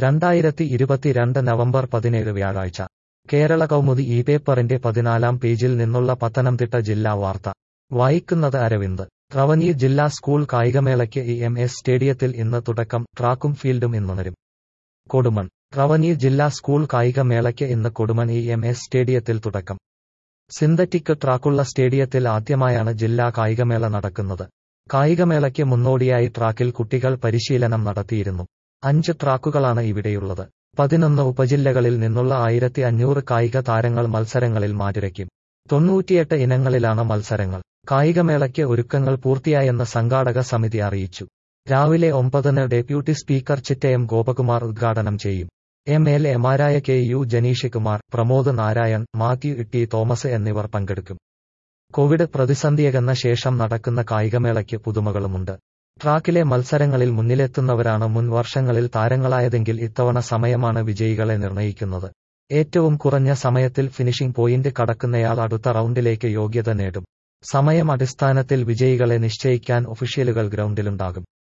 രണ്ടായിരത്തി ഇരുപത്തിരണ്ട് നവംബർ പതിനേഴ് വ്യാഴാഴ്ച കേരള കൗമുദി ഈ പേപ്പറിന്റെ പതിനാലാം പേജിൽ നിന്നുള്ള പത്തനംതിട്ട ജില്ലാ വാർത്ത വായിക്കുന്നത് അരവിന്ദ് റവന്യൂ ജില്ലാ സ്കൂൾ കായികമേളയ്ക്ക് ഇ എം എസ് സ്റ്റേഡിയത്തിൽ ഇന്ന് തുടക്കം ട്രാക്കും ഫീൽഡും ഇന്നുണരും കൊടുമൺ റവന്യൂ ജില്ലാ സ്കൂൾ കായികമേളയ്ക്ക് ഇന്ന് കൊടുമൺ ഇ എം എസ് സ്റ്റേഡിയത്തിൽ തുടക്കം സിന്തറ്റിക് ട്രാക്കുള്ള സ്റ്റേഡിയത്തിൽ ആദ്യമായാണ് ജില്ലാ കായികമേള നടക്കുന്നത് കായികമേളയ്ക്ക് മുന്നോടിയായി ട്രാക്കിൽ കുട്ടികൾ പരിശീലനം നടത്തിയിരുന്നു അഞ്ച് ട്രാക്കുകളാണ് ഇവിടെയുള്ളത് പതിനൊന്ന് ഉപജില്ലകളിൽ നിന്നുള്ള ആയിരത്തി അഞ്ഞൂറ് കായിക താരങ്ങൾ മത്സരങ്ങളിൽ മാറ്റുരയ്ക്കും തൊണ്ണൂറ്റിയെട്ട് ഇനങ്ങളിലാണ് മത്സരങ്ങൾ കായികമേളയ്ക്ക് ഒരുക്കങ്ങൾ പൂർത്തിയായെന്ന് സംഘാടക സമിതി അറിയിച്ചു രാവിലെ ഒമ്പതിന് ഡെപ്യൂട്ടി സ്പീക്കർ ചിറ്റയം ഗോപകുമാർ ഉദ്ഘാടനം ചെയ്യും എം എൽ എമാരായ K U Janeesh Kumar Pramod Narayan Mathew T Thomas എന്നിവർ പങ്കെടുക്കും കോവിഡ് പ്രതിസന്ധിയകന്ന ശേഷം നടക്കുന്ന കായികമേളയ്ക്ക് പുതുമകളുമുണ്ട് ട്രാക്കിലെ മത്സരങ്ങളിൽ മുന്നിലെത്തുന്നവരാണ് മുൻ വർഷങ്ങളിൽ താരങ്ങളായതെങ്കിൽ ഇത്തവണ സമയമാണ് വിജയികളെ നിർണയിക്കുന്നത് ഏറ്റവും കുറഞ്ഞ സമയത്തിൽ ഫിനിഷിംഗ് പോയിന്റ് കടക്കുന്നയാൾ അടുത്ത റൗണ്ടിലേക്ക് യോഗ്യത നേടും സമയം അടിസ്ഥാനത്തിൽ വിജയികളെ നിശ്ചയിക്കാൻ ഒഫീഷ്യലുകൾ ഗ്രൗണ്ടിലുണ്ടാകും